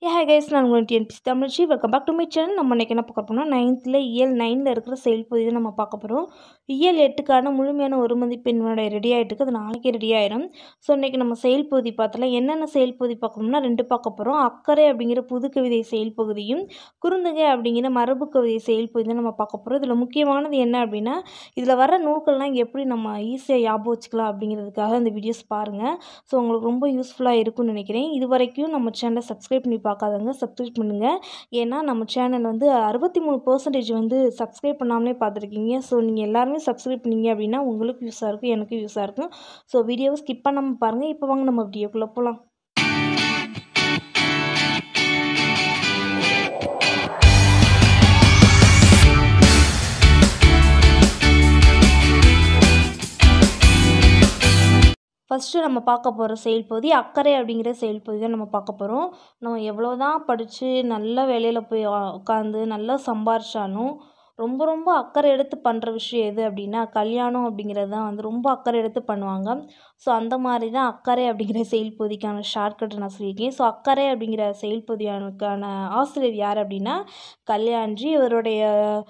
ஏ hi guys நான் உங்கள் TNPSC Tamizhachi welcome back to my channel நம்ம இன்றைக்கி என்ன பார்க்க போகிறோம்னா நைன்த்தில் இயல் நைனில் இருக்கிற செயல் பகுதி தான் நம்ம பார்க்க போகிறோம் இயல் எட்டுக்கான முழுமையான ஒரு மதிப்பெண்ணோட ரெடி ஆகிட்டு அது நாளைக்கே ரெடி ஆயிரும் ஸோ இன்றைக்கி நம்ம செயல் பகுதி பார்த்தலாம் என்னென்ன செயல் பகுதி பார்க்கணும்னா ரெண்டு பார்க்க போகிறோம் அக்கறை அப்படிங்கிற புது கவிதை செயல் பகுதியும் குறுந்தகை அப்படிங்கிற மரபு கவிதை செயல் பகுதி தான் நம்ம பார்க்க போகிறோம் இதில் முக்கியமானது என்ன அப்படின்னா இதில் வர நூல்கள்லாம் எப்படி நம்ம ஈஸியாக ஞாபகம் வச்சுக்கலாம் அப்படிங்கிறதுக்காக இந்த வீடியோஸ் பாருங்கள் ஸோ உங்களுக்கு ரொம்ப யூஸ்ஃபுல்லாக இருக்கும்னு நினைக்கிறேன் இது வரைக்கும் நம்ம சேனலை சப்ஸ்கிரைப் பண்ணி பார்க்காதவங்க சப்ஸ்கிரைப் பண்ணுங்கள் ஏன்னா நம்ம சேனல் வந்து அறுபத்தி மூணு பர்சன்டேஜ் வந்து சப்ஸ்கிரைப் பண்ணாமலே பார்த்துருக்கீங்க ஸோ நீங்கள் எல்லாருமே சப்ஸ்கிரைப் பண்ணீங்க அப்படின்னா உங்களுக்கு யூஸாக இருக்கும் எனக்கு யூஸாக இருக்கும் ஸோ வீடியோவை ஸ்கிப் பண்ணாமல் பாருங்கள் இப்போ வாங்க நம்ம வீடியோக்குள்ளே போகலாம் ஃபஸ்ட்டு நம்ம பார்க்க போகிற செயல் பகுதி அக்கறை அப்படிங்கிற செயல் பகுதி தான் நம்ம பார்க்க போகிறோம் நம்ம எவ்வளோ தான் படித்து நல்ல வேலையில் போய் உட்காந்து நல்லா சம்பாரிச்சாலும் ரொம்ப ரொம்ப அக்கறை எடுத்து பண்ணுற விஷயம் எது அப்படின்னா கல்யாணம் அப்படிங்கிறது தான் வந்து ரொம்ப அக்கறை எடுத்து பண்ணுவாங்க ஸோ அந்த மாதிரி தான் அக்கறை அப்படிங்கிற செயல் பகுதிக்கான ஷார்ட்கட் நான் சொல்லியிருக்கேன் ஸோ அக்கறை அப்படிங்கிற செயல் பகுதியானுக்கான ஆசிரியர் யார் அப்படின்னா கல்யாண்ஜி இவருடைய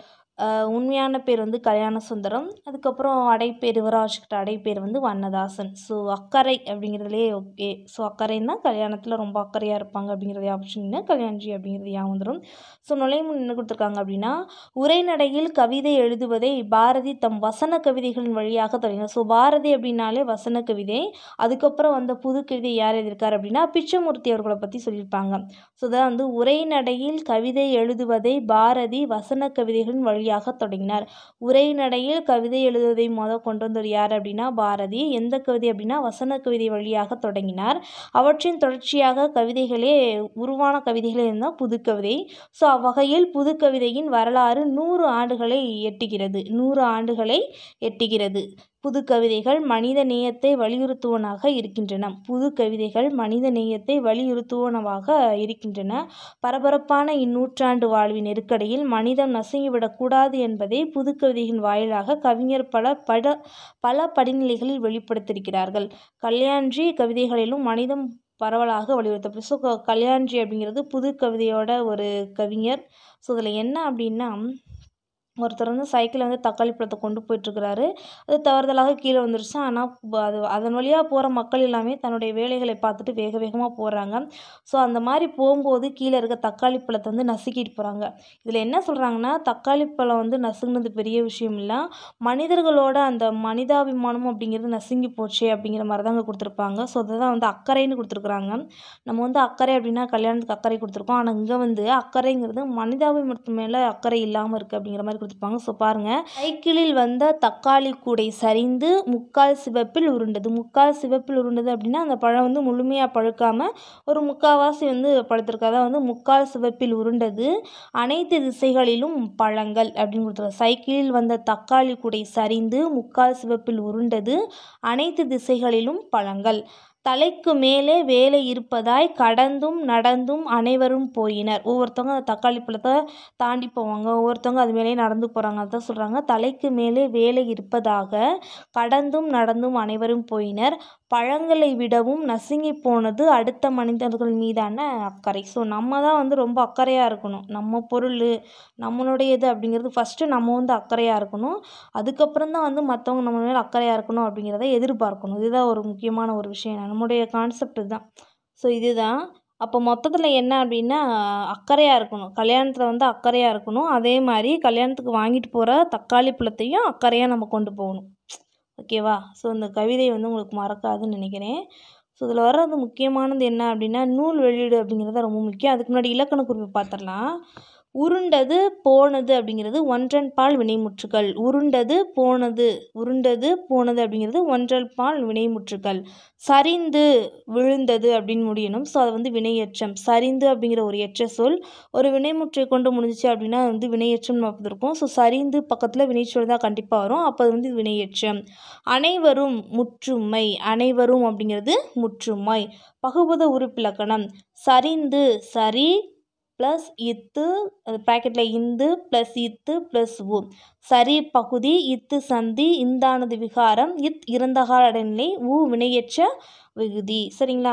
உண்மையான பேர் வந்து கல்யாண சுந்தரம் அதுக்கப்புறம் அடைப்பேர் இவராக வச்சுக்கிட்ட அடைப்பேர் வந்து வண்ணதாசன் ஸோ அக்கறை அப்படிங்கிறதுலே ஓகே ஸோ அக்கறைன்னா கல்யாணத்தில் ரொம்ப அக்கறையாக இருப்பாங்க அப்படிங்கிறது ஆப்ஷன்னா கல்யாண்ஜி அப்படிங்கிறது யா வந்துடும் ஸோ நுழைமுன் என்ன கொடுத்துருக்காங்க அப்படின்னா உரைநடையில் கவிதை எழுதுவதை பாரதி தம் வசன கவிதைகளின் வழியாக தொடங்கினார் ஸோ பாரதி அப்படின்னாலே வசன கவிதை அதுக்கப்புறம் வந்த புது கவிதை யார் எழுதியிருக்கார் அப்படின்னா பிச்சமூர்த்தி அவர்களை பற்றி சொல்லியிருப்பாங்க ஸோ அதான் வந்து உரைநடையில் கவிதை எழுதுவதை பாரதி வசன கவிதைகளின் வழி வழியாக தொடங்கினார் உரைநடையில் கவிதை எழுதுவதை மொதல் கொண்டு வந்தவர் யார் அப்படின்னா பாரதி எந்த கவிதை அப்படின்னா வசன கவிதை வழியாக தொடங்கினார் அவற்றின் தொடர்ச்சியாக கவிதைகளே உருவான கவிதைகளே இருந்தால் புதுக்கவிதை ஸோ அவ்வகையில் புதுக்கவிதையின் வரலாறு நூறு ஆண்டுகளை எட்டுகிறது நூறு ஆண்டுகளை எட்டுகிறது புது கவிதைகள் மனித நேயத்தை வலியுறுத்துவனாக இருக்கின்றன புது கவிதைகள் மனித நேயத்தை வலியுறுத்துவனவாக இருக்கின்றன பரபரப்பான இந்நூற்றாண்டு வாழ்வின் நெருக்கடியில் மனிதம் நசுங்கிவிடக்கூடாது என்பதை புது கவிதைகளின் வாயிலாக கவிஞர் பல பட பல படிநிலைகளில் வெளிப்படுத்தியிருக்கிறார்கள் கல்யாண்ஜி கவிதைகளிலும் மனிதம் பரவலாக வலியுறுத்தப்படும் ஸோ கல்யாண்ஜி அப்படிங்கிறது புது கவிதையோட ஒரு கவிஞர் ஸோ இதில் என்ன அப்படின்னா ஒருத்தர் வந்து சைக்கிளில் வந்து தக்காளி பழத்தை கொண்டு போயிட்டுருக்கிறாரு அது தவறுதலாக கீழே வந்துருச்சு ஆனால் அது அதன் வழியாக போகிற மக்கள் எல்லாமே தன்னுடைய வேலைகளை பார்த்துட்டு வேக வேகமாக போகிறாங்க ஸோ அந்த மாதிரி போகும்போது கீழே இருக்க தக்காளி பழத்தை வந்து நசுக்கிட்டு போகிறாங்க இதில் என்ன சொல்கிறாங்கன்னா தக்காளி பழம் வந்து நசுங்கினது பெரிய விஷயம் இல்லை மனிதர்களோட அந்த மனிதாபிமானம் அப்படிங்கிறது நசுங்கி போச்சு அப்படிங்கிற மாதிரி தாங்க கொடுத்துருப்பாங்க ஸோ அதுதான் வந்து அக்கறைன்னு கொடுத்துருக்குறாங்க நம்ம வந்து அக்கறை அப்படின்னா கல்யாணத்துக்கு அக்கறை கொடுத்துருக்கோம் ஆனால் இங்கே வந்து அக்கறைங்கிறது மனிதாபிமானத்து மேலே அக்கறை இல்லாமல் இருக்குது அப்படிங்கிற மாதிரி கொடுத்துருப்பாங்க ஸோ பாருங்கள் சைக்கிளில் வந்த தக்காளி கூடை சரிந்து முக்கால் சிவப்பில் உருண்டது முக்கால் சிவப்பில் உருண்டது அப்படின்னா அந்த பழம் வந்து முழுமையாக பழுக்காமல் ஒரு முக்கால்வாசி வந்து பழுத்திருக்கு அதான் வந்து முக்கால் சிவப்பில் உருண்டது அனைத்து திசைகளிலும் பழங்கள் அப்படின்னு கொடுத்துருக்காங்க சைக்கிளில் வந்த தக்காளி கூடை சரிந்து முக்கால் சிவப்பில் உருண்டது அனைத்து திசைகளிலும் பழங்கள் தலைக்கு மேலே வேலை இருப்பதாய் கடந்தும் நடந்தும் அனைவரும் போயினர் ஒவ்வொருத்தவங்க அந்த தக்காளி பழத்தை தாண்டி போவாங்க ஒவ்வொருத்தவங்க அது மேலே நடந்து போகிறாங்க அதான் சொல்கிறாங்க தலைக்கு மேலே வேலை இருப்பதாக கடந்தும் நடந்தும் அனைவரும் போயினர் பழங்களை விடவும் நசுங்கி போனது அடுத்த மனிதர்கள் மீதான அக்கறை ஸோ நம்ம தான் வந்து ரொம்ப அக்கறையாக இருக்கணும் நம்ம பொருள் நம்மளுடைய இது அப்படிங்கிறது ஃபஸ்ட்டு நம்ம வந்து அக்கறையாக இருக்கணும் அதுக்கப்புறம் தான் வந்து மற்றவங்க நம்ம மேலே அக்கறையாக இருக்கணும் அப்படிங்கிறத எதிர்பார்க்கணும் இதுதான் ஒரு முக்கியமான ஒரு விஷயம் நம்முடைய கான்செப்ட் தான் ஸோ இதுதான் அப்போ மொத்தத்தில் என்ன அப்படின்னா அக்கறையாக இருக்கணும் கல்யாணத்தில் வந்து அக்கறையாக இருக்கணும் அதே மாதிரி கல்யாணத்துக்கு வாங்கிட்டு போகிற தக்காளி பழத்தையும் அக்கறையாக நம்ம கொண்டு போகணும் ஓகேவா ஸோ இந்த கவிதை வந்து உங்களுக்கு மறக்காதுன்னு நினைக்கிறேன் ஸோ இதில் வர்றது முக்கியமானது என்ன அப்படின்னா நூல் வெளியீடு அப்படிங்கிறது ரொம்ப முக்கியம் அதுக்கு முன்னாடி இலக்கண குறிப்பு பார்த்துடலாம் உருண்டது போனது அப்படிங்கிறது ஒன்றன் பால் வினைமுற்றுகள் உருண்டது போனது உருண்டது போனது அப்படிங்கிறது ஒன்றன் பால் வினைமுற்றுகள் சரிந்து விழுந்தது அப்படின்னு முடியணும் ஸோ அது வந்து வினையற்றம் சரிந்து அப்படிங்கிற ஒரு எற்ற சொல் ஒரு வினைமுற்றை கொண்டு முடிஞ்சிச்சு அப்படின்னா வந்து வினையற்றம் நம்ம இருக்கும் ஸோ சரிந்து பக்கத்தில் வினைச்சொல் தான் கண்டிப்பாக வரும் அப்போ அது வந்து வினையற்றம் அனைவரும் முற்றுமை அனைவரும் அப்படிங்கிறது முற்றுமை பகுபத உறுப்பிலக்கணம் சரிந்து சரி ப்ளஸ் இத்து அது ப்ராக்கெட்டில் இந்து ப்ளஸ் இத்து ப்ளஸ் உ சரி பகுதி இத்து சந்தி இந்தானது விகாரம் இத் இறந்தகால இடைநிலை உ வினையற்ற விகுதி சரிங்களா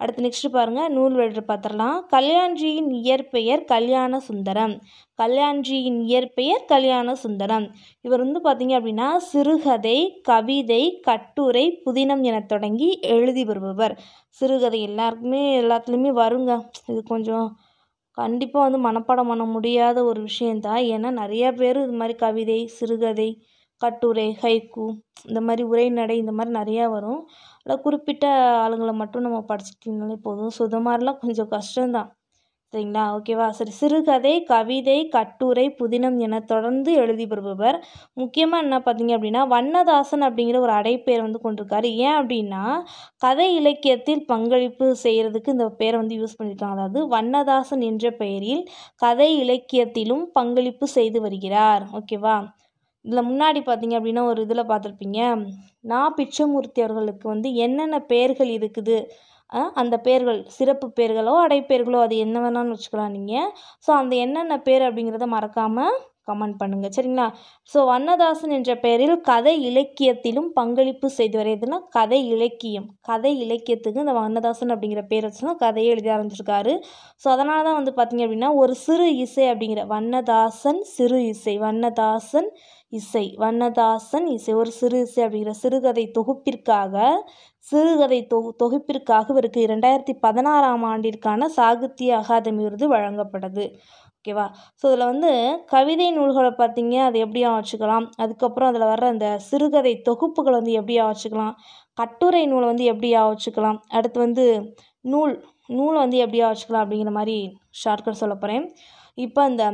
அடுத்து நெக்ஸ்ட் பாருங்கள் நூல் வெளியிட்டு பார்த்துடலாம் கல்யாண்ஜியின் இயற்பெயர் கல்யாண சுந்தரம் கல்யாண்ஜியின் இயற்பெயர் கல்யாண சுந்தரம் இவர் வந்து பார்த்தீங்க அப்படின்னா சிறுகதை கவிதை கட்டுரை புதினம் என தொடங்கி எழுதி வருபவர் சிறுகதை எல்லாருக்குமே எல்லாத்துலேயுமே வருங்க இது கொஞ்சம் கண்டிப்பாக வந்து மனப்பாடம் பண்ண முடியாத ஒரு விஷயந்தான் ஏன்னா நிறையா பேர் இது மாதிரி கவிதை சிறுகதை கட்டுரை ஹைக்கூ இந்த மாதிரி உரைநடை இந்த மாதிரி நிறையா வரும் அதில் குறிப்பிட்ட ஆளுங்களை மட்டும் நம்ம படிச்சுட்டிங்கனாலே போதும் ஸோ இது மாதிரிலாம் கொஞ்சம் கஷ்டம்தான் சரிங்களா ஓகேவா சரி சிறுகதை கவிதை கட்டுரை புதினம் என தொடர்ந்து எழுதி வருபவர் முக்கியமாக என்ன பார்த்தீங்க அப்படின்னா வண்ணதாசன் அப்படிங்கிற ஒரு அடைப்பெயர் வந்து கொண்டிருக்காரு ஏன் அப்படின்னா கதை இலக்கியத்தில் பங்களிப்பு செய்கிறதுக்கு இந்த பேரை வந்து யூஸ் பண்ணியிருக்காங்க அதாவது வண்ணதாசன் என்ற பெயரில் கதை இலக்கியத்திலும் பங்களிப்பு செய்து வருகிறார் ஓகேவா இதில் முன்னாடி பார்த்தீங்க அப்படின்னா ஒரு இதில் பார்த்துருப்பீங்க நான் பிச்சமூர்த்தி அவர்களுக்கு வந்து என்னென்ன பெயர்கள் இருக்குது அந்த பெயர்கள் சிறப்பு பெயர்களோ அடைப்பெயர்களோ அது என்ன வேணாலும் வச்சுக்கலாம் நீங்கள் ஸோ அந்த என்னென்ன பேர் அப்படிங்கிறத மறக்காமல் கமெண்ட் பண்ணுங்கள் சரிங்களா ஸோ வண்ணதாசன் என்ற பெயரில் கதை இலக்கியத்திலும் பங்களிப்பு செய்து வருதுன்னா கதை இலக்கியம் கதை இலக்கியத்துக்கு இந்த வண்ணதாசன் அப்படிங்கிற பேர் வச்சுன்னா கதையை எழுதி ஆரம்பிச்சிருக்காரு ஸோ அதனால தான் வந்து பார்த்திங்க அப்படின்னா ஒரு சிறு இசை அப்படிங்கிற வண்ணதாசன் சிறு இசை வண்ணதாசன் இசை வண்ணதாசன் இசை ஒரு சிறு இசை அப்படிங்கிற சிறுகதை தொகுப்பிற்காக சிறுகதை தொகு தொகுப்பிற்காக இவருக்கு இரண்டாயிரத்தி பதினாறாம் ஆண்டிற்கான சாகித்ய அகாதமி விருது வழங்கப்பட்டது ஓகேவா ஸோ இதில் வந்து கவிதை நூல்களை பார்த்தீங்க அது எப்படியா வச்சுக்கலாம் அதுக்கப்புறம் அதில் வர்ற அந்த சிறுகதை தொகுப்புகளை வந்து எப்படியா வச்சுக்கலாம் கட்டுரை நூலை வந்து எப்படியா வச்சுக்கலாம் அடுத்து வந்து நூல் நூலை வந்து எப்படியா வச்சுக்கலாம் அப்படிங்கிற மாதிரி ஷார்ட்கட் சொல்ல போகிறேன் இப்போ இந்த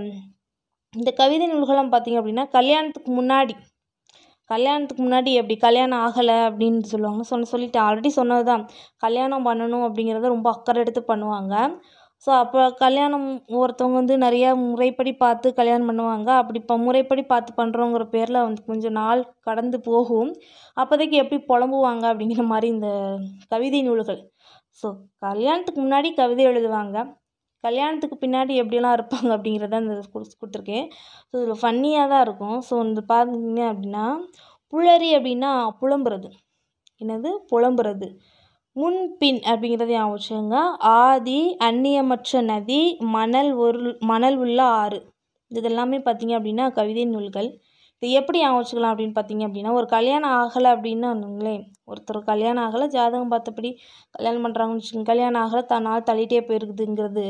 இந்த கவிதை நூல்கள்லாம் பார்த்தீங்க அப்படின்னா கல்யாணத்துக்கு முன்னாடி கல்யாணத்துக்கு முன்னாடி எப்படி கல்யாணம் ஆகலை அப்படின்னு சொல்லுவாங்க சொன்ன சொல்லிட்டு ஆல்ரெடி சொன்னது தான் கல்யாணம் பண்ணணும் அப்படிங்கிறத ரொம்ப அக்கறை எடுத்து பண்ணுவாங்க ஸோ அப்போ கல்யாணம் ஒருத்தவங்க வந்து நிறையா முறைப்படி பார்த்து கல்யாணம் பண்ணுவாங்க அப்படி இப்போ முறைப்படி பார்த்து பண்ணுறோங்கிற பேரில் வந்து கொஞ்சம் நாள் கடந்து போகும் அப்போதைக்கு எப்படி புலம்புவாங்க அப்படிங்கிற மாதிரி இந்த கவிதை நூல்கள் ஸோ கல்யாணத்துக்கு முன்னாடி கவிதை எழுதுவாங்க கல்யாணத்துக்கு பின்னாடி எப்படியெல்லாம் இருப்பாங்க அப்படிங்கிறத இந்த கொடுத்துருக்கேன் ஸோ இதில் ஃபன்னியாக தான் இருக்கும் ஸோ இந்த பார்த்தீங்க அப்படின்னா புலரி அப்படின்னா புலம்புறது என்னது புலம்புறது முன்பின் அப்படிங்கிறத ஞாபகம் வச்சுக்கோங்க ஆதி அந்நியமற்ற நதி மணல் ஒரு மணல் உள்ள ஆறு இதெல்லாமே பார்த்தீங்க அப்படின்னா கவிதை நூல்கள் இது எப்படி ஞாபகம் வச்சுக்கலாம் அப்படின்னு பார்த்தீங்க அப்படின்னா ஒரு கல்யாணம் ஆகலை அப்படின்னு ஒன்றுங்களேன் ஒருத்தர் கல்யாணம் ஆகலை ஜாதகம் பார்த்தபடி கல்யாணம் பண்ணுறாங்கன்னு வச்சுக்கோங்க கல்யாணம் ஆகலை தான் நாள் தள்ளிட்டே போயிருக்குதுங்கிறது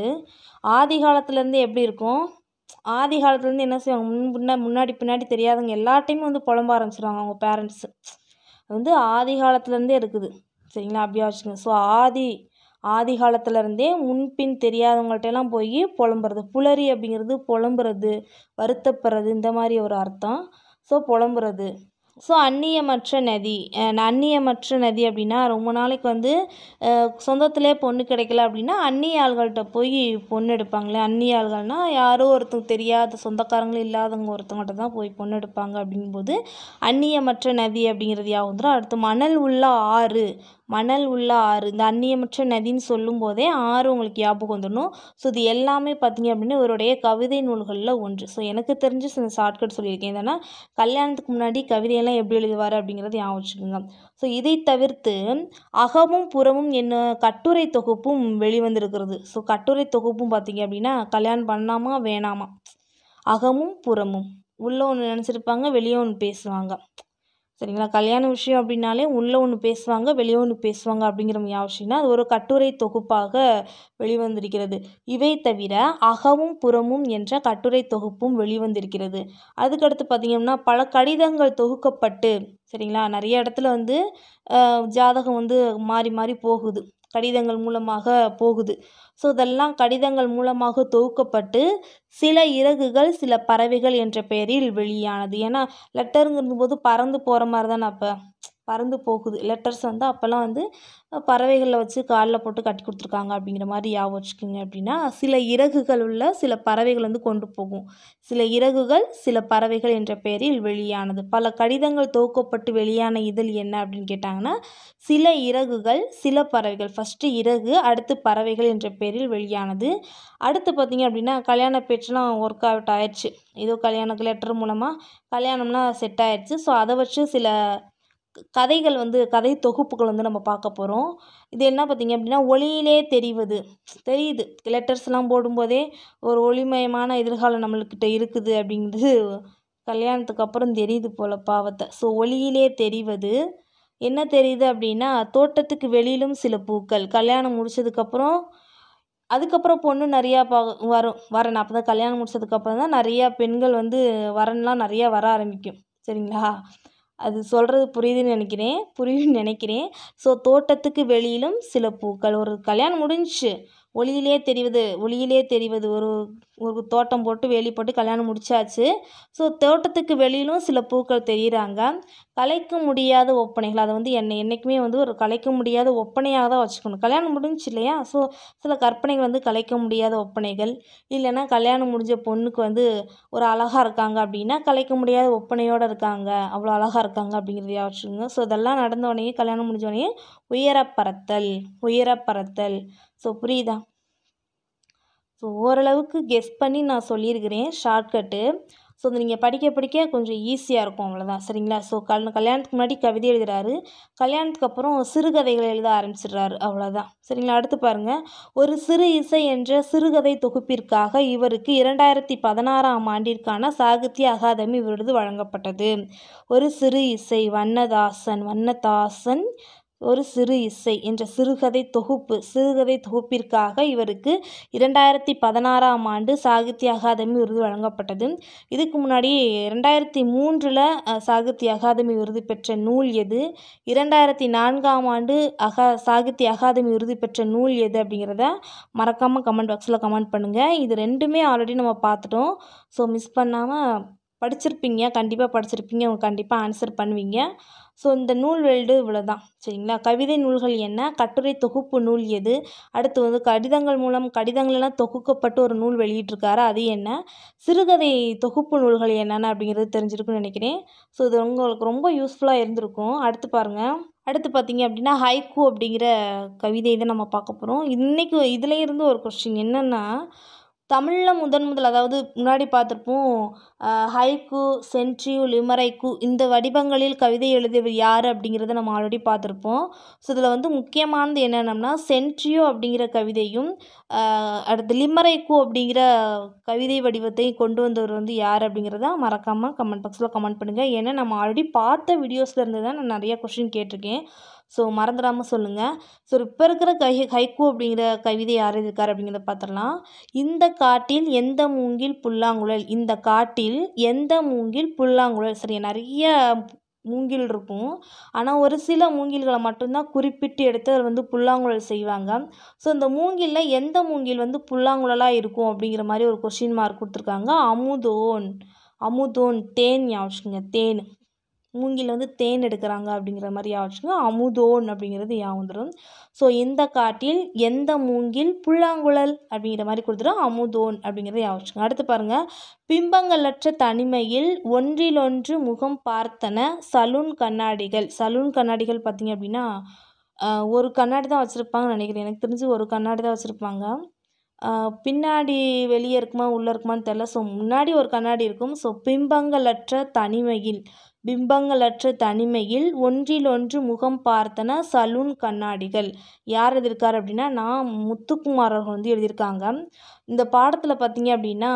ஆதி காலத்துலேருந்து எப்படி இருக்கும் ஆதி காலத்துலேருந்து என்ன செய்வாங்க முன் முன்ன முன்னாடி பின்னாடி தெரியாதவங்க எல்லாட்டையுமே வந்து புலம்ப ஆரம்பிச்சிடுவாங்க அவங்க பேரண்ட்ஸு அது வந்து ஆதி காலத்துலேருந்தே இருக்குது சரிங்களா அப்படியா வச்சுக்கோங்க ஸோ ஆதி ஆதி காலத்துலேருந்தே முன்பின் தெரியாதவங்கள்ட்டெல்லாம் போய் புலம்புறது புலரி அப்படிங்கிறது புலம்புறது வருத்தப்படுறது இந்த மாதிரி ஒரு அர்த்தம் ஸோ புலம்புறது ஸோ அந்நியமற்ற நதி அந்நியமற்ற நதி அப்படின்னா ரொம்ப நாளைக்கு வந்து சொந்தத்திலே பொண்ணு கிடைக்கல அப்படின்னா அந்நிய ஆள்கள்கிட்ட போய் பொண்ணு எடுப்பாங்களே அந்நிய ஆள்கள்னால் யாரோ ஒருத்தங்க தெரியாத சொந்தக்காரங்களும் இல்லாதவங்க ஒருத்தவங்கள்ட்ட தான் போய் பொண்ணு எடுப்பாங்க அப்படிங்கும்போது அந்நியமற்ற நதி அப்படிங்கிறது யா வந்துடும் அடுத்து மணல் உள்ள ஆறு மணல் உள்ள ஆறு இந்த அந்நியமற்ற நதின்னு சொல்லும் போதே ஆறு உங்களுக்கு ஞாபகம் வந்துடணும் ஸோ இது எல்லாமே பார்த்தீங்க அப்படின்னா இவருடைய கவிதை நூல்களில் ஒன்று ஸோ எனக்கு தெரிஞ்சு சில ஷார்ட்கட் சொல்லியிருக்கேன் என்னன்னா கல்யாணத்துக்கு முன்னாடி கவிதையெல்லாம் எப்படி எழுதுவார் அப்படிங்கிறத ஞாபகம் வச்சுக்கோங்க ஸோ இதை தவிர்த்து அகமும் புறமும் என்ன கட்டுரை தொகுப்பும் வெளிவந்திருக்கிறது ஸோ கட்டுரை தொகுப்பும் பார்த்தீங்க அப்படின்னா கல்யாணம் பண்ணாமா வேணாமா அகமும் புறமும் உள்ள ஒன்று நினச்சிருப்பாங்க வெளியே ஒன்று பேசுவாங்க சரிங்களா கல்யாண விஷயம் அப்படின்னாலே உள்ளே ஒன்று பேசுவாங்க வெளியே ஒன்று பேசுவாங்க அப்படிங்கிற ஞாபகம்னா அது ஒரு கட்டுரை தொகுப்பாக வெளிவந்திருக்கிறது இவை தவிர அகமும் புறமும் என்ற கட்டுரை தொகுப்பும் வெளிவந்திருக்கிறது அதுக்கடுத்து பார்த்திங்கன்னா பல கடிதங்கள் தொகுக்கப்பட்டு சரிங்களா நிறைய இடத்துல வந்து ஜாதகம் வந்து மாறி மாறி போகுது கடிதங்கள் மூலமாக போகுது ஸோ இதெல்லாம் கடிதங்கள் மூலமாக தொகுக்கப்பட்டு சில இறகுகள் சில பறவைகள் என்ற பெயரில் வெளியானது ஏன்னா லெட்டருங்கும் போது பறந்து போகிற மாதிரி தானே அப்போ பறந்து போகுது லெட்டர்ஸ் வந்து அப்போல்லாம் வந்து பறவைகளில் வச்சு காலில் போட்டு கட்டி கொடுத்துருக்காங்க அப்படிங்கிற மாதிரி ஞாபகம் வச்சுக்கோங்க அப்படின்னா சில இறகுகள் உள்ள சில பறவைகள் வந்து கொண்டு போகும் சில இறகுகள் சில பறவைகள் என்ற பெயரில் வெளியானது பல கடிதங்கள் தொகுக்கப்பட்டு வெளியான இதழ் என்ன அப்படின்னு கேட்டாங்கன்னா சில இறகுகள் சில பறவைகள் ஃபஸ்ட்டு இறகு அடுத்து பறவைகள் என்ற பெயரில் வெளியானது அடுத்து பார்த்திங்க அப்படின்னா கல்யாண பேச்செலாம் ஒர்க் அவுட் ஆயிடுச்சு ஏதோ கல்யாண லெட்டர் மூலமாக கல்யாணம்லாம் செட் ஆயிடுச்சு ஸோ அதை வச்சு சில கதைகள் வந்து கதை தொகுப்புகள் வந்து நம்ம பார்க்க போகிறோம் இது என்ன பார்த்தீங்க அப்படின்னா ஒளியிலே தெரிவது தெரியுது லெட்டர்ஸ்லாம் போடும்போதே ஒரு ஒளிமயமான எதிர்காலம் நம்மளுக்கிட்ட இருக்குது அப்படிங்கிறது கல்யாணத்துக்கு அப்புறம் தெரியுது போல் பாவத்தை ஸோ ஒளியிலே தெரிவது என்ன தெரியுது அப்படின்னா தோட்டத்துக்கு வெளியிலும் சில பூக்கள் கல்யாணம் முடிச்சதுக்கப்புறம் அதுக்கப்புறம் பொண்ணு நிறையா பா வரும் வரன் அப்போ தான் கல்யாணம் முடிச்சதுக்கப்புறம் தான் நிறையா பெண்கள் வந்து வரன்லாம் நிறையா வர ஆரம்பிக்கும் சரிங்களா அது சொல்கிறது புரியுதுன்னு நினைக்கிறேன் புரியும்னு நினைக்கிறேன் ஸோ தோட்டத்துக்கு வெளியிலும் சில பூக்கள் ஒரு கல்யாணம் முடிஞ்சிச்சு ஒளியிலே தெரிவது ஒளியிலே தெரிவது ஒரு ஒரு தோட்டம் போட்டு வேலி போட்டு கல்யாணம் முடிச்சாச்சு ஸோ தோட்டத்துக்கு வெளியிலும் சில பூக்கள் தெரியுறாங்க கலைக்க முடியாத ஒப்பனைகள் அதை வந்து என்னை என்றைக்குமே வந்து ஒரு கலைக்க முடியாத ஒப்பனையாக தான் வச்சுக்கணும் கல்யாணம் முடிஞ்சிச்சு இல்லையா ஸோ சில கற்பனைகள் வந்து கலைக்க முடியாத ஒப்பனைகள் இல்லைன்னா கல்யாணம் முடிஞ்ச பொண்ணுக்கு வந்து ஒரு அழகாக இருக்காங்க அப்படின்னா கலைக்க முடியாத ஒப்பனையோடு இருக்காங்க அவ்வளோ அழகாக இருக்காங்க அப்படிங்கிறதையா வச்சுக்கோங்க ஸோ இதெல்லாம் நடந்தோடனே கல்யாணம் முடிஞ்சோடனே உயர பறத்தல் உயர பறத்தல் ஸோ புரியுதா ஸோ ஓரளவுக்கு கெஸ் பண்ணி நான் சொல்லியிருக்கிறேன் ஷார்ட்கட்டு ஸோ அது நீங்கள் படிக்க படிக்க கொஞ்சம் ஈஸியாக இருக்கும் அவ்வளோதான் சரிங்களா ஸோ கல் கல்யாணத்துக்கு முன்னாடி கவிதை எழுதுகிறாரு கல்யாணத்துக்கு அப்புறம் சிறுகதைகள் எழுத ஆரம்பிச்சிடுறாரு அவ்வளோதான் சரிங்களா அடுத்து பாருங்கள் ஒரு சிறு இசை என்ற சிறுகதை தொகுப்பிற்காக இவருக்கு இரண்டாயிரத்தி பதினாறாம் ஆண்டிற்கான சாகித்ய அகாதமி விருது வழங்கப்பட்டது ஒரு சிறு இசை வண்ணதாசன் வண்ணதாசன் ஒரு சிறு இசை என்ற சிறுகதை தொகுப்பு சிறுகதை தொகுப்பிற்காக இவருக்கு இரண்டாயிரத்தி பதினாறாம் ஆண்டு சாகித்ய அகாதமி விருது வழங்கப்பட்டது இதுக்கு முன்னாடி ரெண்டாயிரத்தி மூன்றில் சாகித்ய அகாதமி விருது பெற்ற நூல் எது இரண்டாயிரத்தி நான்காம் ஆண்டு அகா சாகித்ய அகாதமி விருது பெற்ற நூல் எது அப்படிங்கிறத மறக்காமல் கமெண்ட் பாக்ஸில் கமெண்ட் பண்ணுங்கள் இது ரெண்டுமே ஆல்ரெடி நம்ம பார்த்துட்டோம் ஸோ மிஸ் பண்ணாமல் படிச்சிருப்பீங்க கண்டிப்பாக படிச்சிருப்பீங்க அவங்க கண்டிப்பாக ஆன்சர் பண்ணுவீங்க ஸோ இந்த நூல் வெல்டு இவ்வளோ தான் சரிங்களா கவிதை நூல்கள் என்ன கட்டுரை தொகுப்பு நூல் எது அடுத்து வந்து கடிதங்கள் மூலம் கடிதங்களெல்லாம் தொகுக்கப்பட்டு ஒரு நூல் வெளியிட்டிருக்காரு அது என்ன சிறுகதை தொகுப்பு நூல்கள் என்னென்ன அப்படிங்கிறது தெரிஞ்சிருக்குன்னு நினைக்கிறேன் ஸோ இது உங்களுக்கு ரொம்ப யூஸ்ஃபுல்லாக இருந்திருக்கும் அடுத்து பாருங்கள் அடுத்து பார்த்தீங்க அப்படின்னா ஹைக்கூ அப்படிங்கிற கவிதை இதை நம்ம பார்க்க போகிறோம் இன்றைக்கி இதில் இருந்து ஒரு கொஸ்டின் என்னென்னா தமிழில் முதன் முதல் அதாவது முன்னாடி பார்த்துருப்போம் ஹைக்கூ சென்ட்ரியூ லிமரைக்கூ இந்த வடிவங்களில் கவிதை எழுதியவர் யார் அப்படிங்கிறத நம்ம ஆல்ரெடி பார்த்துருப்போம் ஸோ இதில் வந்து முக்கியமானது என்னென்னம்னா சென்ட்ரியோ அப்படிங்கிற கவிதையும் அடுத்து லிமரைக்கூ அப்படிங்கிற கவிதை வடிவத்தையும் கொண்டு வந்தவர் வந்து யார் அப்படிங்கிறத மறக்காமல் கமெண்ட் பாக்ஸில் கமெண்ட் பண்ணுங்கள் ஏன்னா நம்ம ஆல்ரெடி பார்த்த வீடியோஸில் இருந்து தான் நான் நிறையா கொஷின் கேட்டிருக்கேன் ஸோ மறந்துடாமல் சொல்லுங்கள் ஸோ இப்போ இருக்கிற கை ஹைக்கூ அப்படிங்கிற கவிதை யார் எழுதியிருக்காரு அப்படிங்கிறத பார்த்துடலாம் இந்த காட்டில் எந்த மூங்கில் புல்லாங்குழல் இந்த காட்டில் எந்த மூங்கில் புல்லாங்குழல் சரி நிறைய மூங்கில் இருக்கும் ஆனால் ஒரு சில மூங்கில்களை மட்டும்தான் குறிப்பிட்டு எடுத்து அதில் வந்து புல்லாங்குழல் செய்வாங்க ஸோ இந்த மூங்கிலில் எந்த மூங்கில் வந்து புல்லாங்குழலாக இருக்கும் அப்படிங்கிற மாதிரி ஒரு கொஷின் மார்க் கொடுத்துருக்காங்க அமுதோன் அமுதோன் தேன் ஞாபகம் தேன் மூங்கில் வந்து தேன் எடுக்கிறாங்க அப்படிங்கிற மாதிரி ஞாபகம் அமுதோன் அப்படிங்கிறது ஞாபகம் வந்துடும் ஸோ இந்த காட்டில் எந்த மூங்கில் புல்லாங்குழல் அப்படிங்கிற மாதிரி கொடுத்துரும் அமுதோன் அப்படிங்கிறது ஞாபகம் அடுத்து பாருங்கள் பிம்பங்களற்ற தனிமையில் ஒன்றிலொன்று முகம் பார்த்தன சலூன் கண்ணாடிகள் சலூன் கண்ணாடிகள் பார்த்திங்க அப்படின்னா ஒரு கண்ணாடி தான் வச்சுருப்பாங்கன்னு நினைக்கிறேன் எனக்கு தெரிஞ்சு ஒரு கண்ணாடி தான் வச்சுருப்பாங்க பின்னாடி வெளியே இருக்குமா உள்ளே இருக்குமான்னு தெரில ஸோ முன்னாடி ஒரு கண்ணாடி இருக்கும் ஸோ பிம்பங்களற்ற தனிமையில் பிம்பங்களற்ற தனிமையில் ஒன்றிலொன்று முகம் பார்த்தன சலூன் கண்ணாடிகள் யார் எழுதியிருக்காரு அப்படின்னா நான் முத்துக்குமார் அவர்கள் வந்து எழுதியிருக்காங்க இந்த பாடத்தில் பார்த்தீங்க அப்படின்னா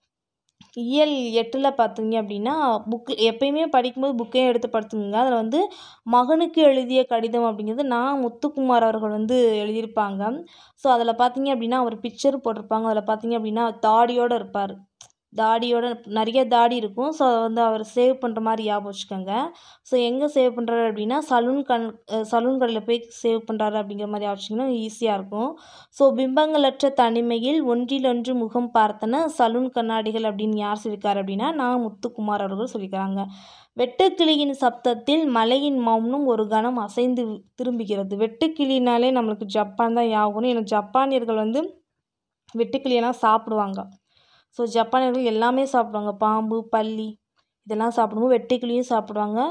இயல் எட்டில் பார்த்தீங்க அப்படின்னா புக்கு எப்பயுமே படிக்கும்போது புக்கையும் எடுத்து படிச்சுங்க அதில் வந்து மகனுக்கு எழுதிய கடிதம் அப்படிங்கிறது நான் முத்துக்குமார் அவர்கள் வந்து எழுதியிருப்பாங்க ஸோ அதில் பார்த்தீங்க அப்படின்னா அவர் பிக்சர் போட்டிருப்பாங்க அதில் பார்த்தீங்க அப்படின்னா தாடியோடு இருப்பார் தாடியோட நிறைய தாடி இருக்கும் ஸோ அதை வந்து அவர் சேவ் பண்ணுற மாதிரி ஞாபகம் வச்சுக்கோங்க ஸோ எங்கே சேவ் பண்ணுறாரு அப்படின்னா சலூன் கண் சலூன் கடையில் போய் சேவ் பண்ணுறாரு அப்படிங்கிற மாதிரி ஆச்சுங்கன்னா ஈஸியாக இருக்கும் ஸோ பிம்பங்களற்ற தனிமையில் ஒன்றிலொன்று முகம் பார்த்தன சலூன் கண்ணாடிகள் அப்படின்னு யார் சொல்லியிருக்காரு அப்படின்னா நான் முத்துக்குமார் அவர்கள் சொல்லியிருக்காங்க வெட்டுக்கிளியின் சப்தத்தில் மலையின் மௌனம் ஒரு கணம் அசைந்து திரும்புகிறது வெட்டுக்கிளினாலே நம்மளுக்கு ஜப்பான் தான் ஞாபகம் ஏன்னா ஜப்பானியர்கள் வந்து வெட்டுக்கிளியெல்லாம் சாப்பிடுவாங்க ஸோ ஜப்பானியர்கள் எல்லாமே சாப்பிடுவாங்க பாம்பு பல்லி இதெல்லாம் சாப்பிடும்போது வெட்டுக்கிளியும் சாப்பிடுவாங்க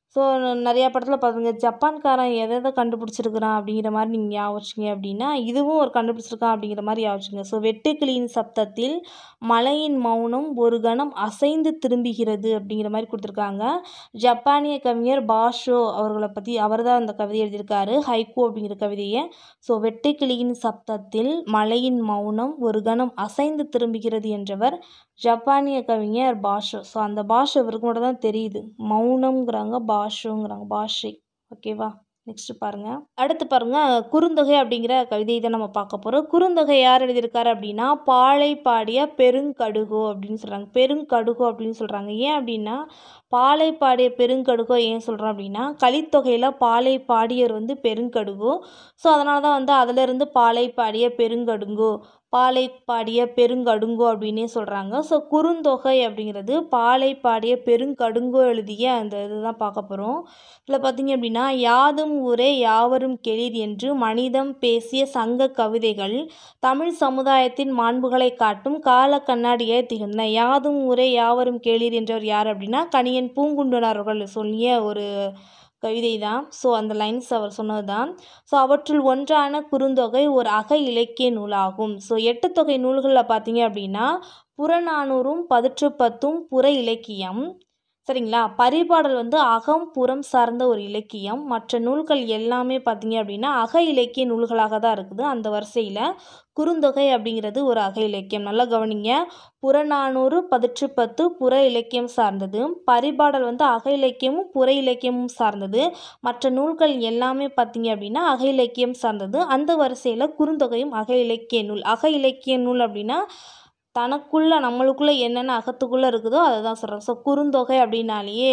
ஸோ நிறையா படத்தில் பார்த்துங்க ஜப்பான்காரன் எதை எதை கண்டுபிடிச்சிருக்கிறான் அப்படிங்கிற மாதிரி நீங்கள் ஞாபகம் வச்சிங்க அப்படின்னா இதுவும் ஒரு கண்டுபிடிச்சிருக்கான் அப்படிங்கிற மாதிரி ஞாபகம் வச்சுங்க ஸோ வெட்டுக்கிளியின் சப்தத்தில் மலையின் மௌனம் ஒரு கணம் அசைந்து திரும்புகிறது அப்படிங்கிற மாதிரி கொடுத்துருக்காங்க ஜப்பானிய கவிஞர் பாஷோ அவர்களை பற்றி அவர் தான் அந்த கவிதை எழுதியிருக்காரு ஹைக்கூ அப்படிங்கிற கவிதையை ஸோ வெட்டுக்கிளியின் சப்தத்தில் மலையின் மௌனம் ஒரு கணம் அசைந்து திரும்புகிறது என்றவர் ஜப்பானிய கவிஞர் பாஷோ ஸோ அந்த பாஷை இவருக்கு மட்டும் தான் தெரியுது மௌனம்ங்கிறாங்க பாஷோங்கிறாங்க பாஷை ஓகேவா நெக்ஸ்ட் பாருங்க அடுத்து பாருங்க குறுந்தொகை அப்படிங்கிற கவிதையை தான் நம்ம பார்க்க போகிறோம் குறுந்தொகை யார் எழுதியிருக்காரு அப்படின்னா பாலை பாடிய பெருங்கடுகோ அப்படின்னு சொல்கிறாங்க பெருங்கடுகோ அப்படின்னு சொல்கிறாங்க ஏன் அப்படின்னா பாலை பாடிய பெருங்கடுகோ ஏன் சொல்கிறோம் அப்படின்னா கலித்தொகையில் பாலை பாடியவர் வந்து பெருங்கடுகோ ஸோ அதனால தான் வந்து அதிலிருந்து பாலை பாடிய பெருங்கடுங்கோ பாலை பாடிய பெருங்கடுங்கோ அப்படின்னே சொல்கிறாங்க ஸோ குறுந்தொகை அப்படிங்கிறது பாலை பாடிய பெருங்கடுங்கோ எழுதிய அந்த இதுதான் பார்க்க போகிறோம் இதில் பார்த்தீங்க அப்படின்னா யாதும் ஊரே யாவரும் கெளிர் என்று மனிதம் பேசிய சங்க கவிதைகள் தமிழ் சமுதாயத்தின் மாண்புகளை காட்டும் கால கண்ணாடியை திகழ்ந்தன யாதும் ஊரே யாவரும் கேளீர் என்றவர் யார் அப்படின்னா கணியன் பூங்குன்றனார் அவர்கள் சொல்லிய ஒரு கவிதை தான் ஸோ அந்த லைன்ஸ் அவர் சொன்னது தான் ஸோ அவற்றுள் ஒன்றான குறுந்தொகை ஒரு அக இலக்கிய நூலாகும் ஸோ எட்டு தொகை நூல்களில் பார்த்தீங்க அப்படின்னா புறநானூறும் பதிற்றுப்பத்தும் புற இலக்கியம் சரிங்களா பரிபாடல் வந்து அகம் புறம் சார்ந்த ஒரு இலக்கியம் மற்ற நூல்கள் எல்லாமே பார்த்தீங்க அப்படின்னா அக இலக்கிய நூல்களாக தான் இருக்குது அந்த வரிசையில் குறுந்தொகை அப்படிங்கிறது ஒரு அக இலக்கியம் நல்லா கவனிங்க புறநானூறு பதிற்றுப்பத்து புற இலக்கியம் சார்ந்தது பரிபாடல் வந்து அக இலக்கியமும் புற இலக்கியமும் சார்ந்தது மற்ற நூல்கள் எல்லாமே பார்த்தீங்க அப்படின்னா அக இலக்கியம் சார்ந்தது அந்த வரிசையில் குறுந்தொகையும் அக இலக்கிய நூல் அக இலக்கிய நூல் அப்படின்னா தனக்குள்ளே நம்மளுக்குள்ளே என்னென்ன அகத்துக்குள்ளே இருக்குதோ அதை தான் சொல்கிறோம் ஸோ குறுந்தொகை அப்படின்னாலேயே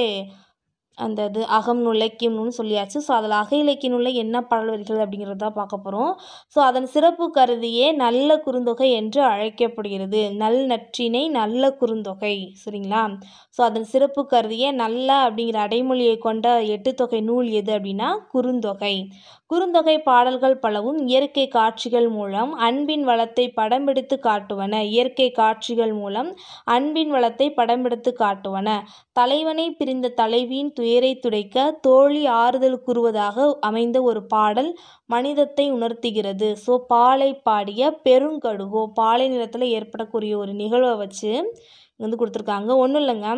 அந்த இது அகம் நூல் இலக்கியம் நூல்னு சொல்லியாச்சு ஸோ அதில் அக இலக்கிய நூலில் என்ன பாடல் வரிகள் அப்படிங்கிறது தான் பார்க்க போகிறோம் ஸோ அதன் சிறப்பு கருதியே நல்ல குறுந்தொகை என்று அழைக்கப்படுகிறது நல் நற்றினை நல்ல குறுந்தொகை சரிங்களா ஸோ அதன் சிறப்பு கருதியே நல்ல அப்படிங்கிற அடைமொழியை கொண்ட எட்டு தொகை நூல் எது அப்படின்னா குறுந்தொகை குறுந்தொகை பாடல்கள் பலவும் இயற்கை காட்சிகள் மூலம் அன்பின் வளத்தை படம்பிடித்து காட்டுவன இயற்கை காட்சிகள் மூலம் அன்பின் வளத்தை படம்பிடித்து காட்டுவன தலைவனை பிரிந்த தலைவியின் துயரை துடைக்க தோழி ஆறுதல் கூறுவதாக அமைந்த ஒரு பாடல் மனிதத்தை உணர்த்துகிறது ஸோ பாலை பாடிய பெருங்கடுகோ பாலை நிலத்தில் ஏற்படக்கூடிய ஒரு நிகழ்வை வச்சு இங்க வந்து கொடுத்துருக்காங்க ஒன்றும் இல்லைங்க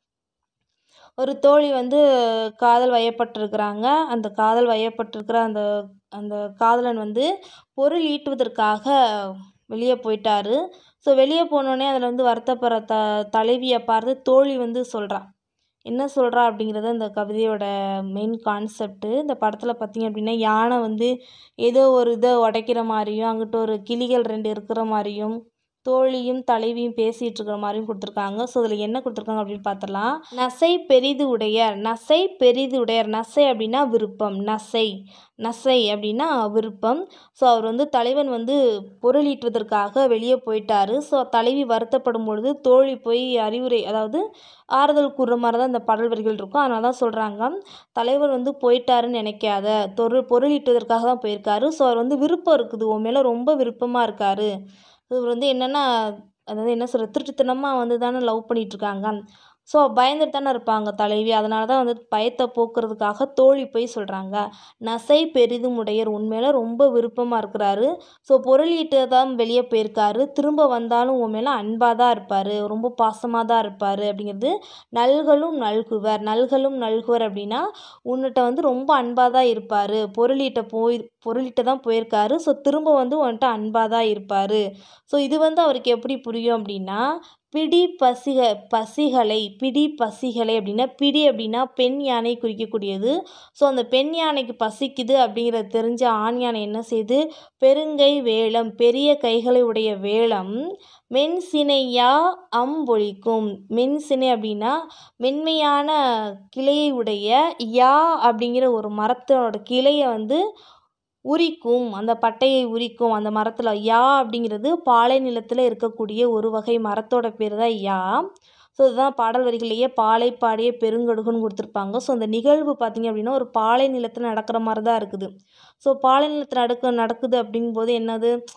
ஒரு தோழி வந்து காதல் வயப்பட்டிருக்கிறாங்க அந்த காதல் வயப்பட்டிருக்கிற அந்த அந்த காதலன் வந்து பொருள் ஈட்டுவதற்காக வெளியே போயிட்டாரு ஸோ வெளியே போனோடனே அதில் வந்து வருத்தப்படுற த தலைவியை பார்த்து தோழி வந்து சொல்கிறான் என்ன சொல்கிறா அப்படிங்கிறது அந்த கவிதையோட மெயின் கான்செப்ட்டு இந்த படத்தில் பார்த்தீங்க அப்படின்னா யானை வந்து ஏதோ ஒரு இதை உடைக்கிற மாதிரியும் அங்கிட்ட ஒரு கிளிகள் ரெண்டு இருக்கிற மாதிரியும் தோழியும் தலைவியும் பேசிகிட்டு இருக்கிற மாதிரியும் கொடுத்துருக்காங்க ஸோ இதில் என்ன கொடுத்துருக்காங்க அப்படின்னு பார்த்தலாம் நசை பெரிது உடையர் நசை பெரிது உடையர் நசை அப்படின்னா விருப்பம் நசை நசை அப்படின்னா விருப்பம் ஸோ அவர் வந்து தலைவன் வந்து பொருள் ஈட்டுவதற்காக வெளியே போயிட்டாரு ஸோ தலைவி வருத்தப்படும் பொழுது தோழி போய் அறிவுரை அதாவது ஆறுதல் கூறுற மாதிரி தான் இந்த பாடல் வரிகள் இருக்கும் அதனால தான் சொல்கிறாங்க தலைவர் வந்து போயிட்டாருன்னு நினைக்காத தொரு பொருள் ஈட்டுவதற்காக தான் போயிருக்காரு ஸோ அவர் வந்து விருப்பம் இருக்குது உன் மேலே ரொம்ப விருப்பமாக இருக்காரு இவர் வந்து என்னென்னா அதாவது என்ன சொல்கிறது திருட்டுத்தனமாக வந்து தானே லவ் பண்ணிகிட்ருக்காங்க ஸோ பயந்துட்டு தானே இருப்பாங்க தலைவி அதனால தான் வந்து பயத்தை போக்குறதுக்காக தோழி போய் சொல்கிறாங்க நசை பெரிதும் உடையர் உண்மையில ரொம்ப விருப்பமாக இருக்கிறாரு ஸோ பொருள் ஈட்டு தான் வெளியே போயிருக்காரு திரும்ப வந்தாலும் உன் மேலே அன்பாக தான் இருப்பார் ரொம்ப பாசமாக தான் இருப்பார் அப்படிங்கிறது நல்களும் நல்குவர் நல்களும் நல்குவர் அப்படின்னா உன்னிட்ட வந்து ரொம்ப அன்பாக தான் இருப்பார் பொருளீட்ட போய் பொருளீட்ட தான் போயிருக்காரு ஸோ திரும்ப வந்து உன்கிட்ட அன்பாக தான் இருப்பார் ஸோ இது வந்து அவருக்கு எப்படி புரியும் அப்படின்னா பிடி பசிக பசிகளை பிடி பசிகளை அப்படின்னா பிடி அப்படின்னா பெண் யானை குறிக்கக்கூடியது ஸோ அந்த பெண் யானைக்கு பசிக்குது அப்படிங்கிறது தெரிஞ்ச ஆண் யானை என்ன செய்யுது பெருங்கை வேலம் பெரிய கைகளை உடைய வேலம் மென் சினையா அம்பொழிக்கும் மென் சினை அப்படின்னா மென்மையான கிளையை உடைய யா அப்படிங்கிற ஒரு மரத்தோட கிளையை வந்து உரிக்கும் அந்த பட்டையை உரிக்கும் அந்த மரத்தில் யா அப்படிங்கிறது பாலை நிலத்தில் இருக்கக்கூடிய ஒரு வகை மரத்தோட பேர் தான் யா ஸோ இதுதான் பாடல் வரிகளையே பாலை பாடிய பெருங்கடுகுன்னு கொடுத்துருப்பாங்க ஸோ அந்த நிகழ்வு பார்த்திங்க அப்படின்னா ஒரு பாலை நிலத்தில் நடக்கிற மாதிரி தான் இருக்குது ஸோ பாலை நிலத்தில் நடக்க நடக்குது அப்படிங்கும்போது என்னது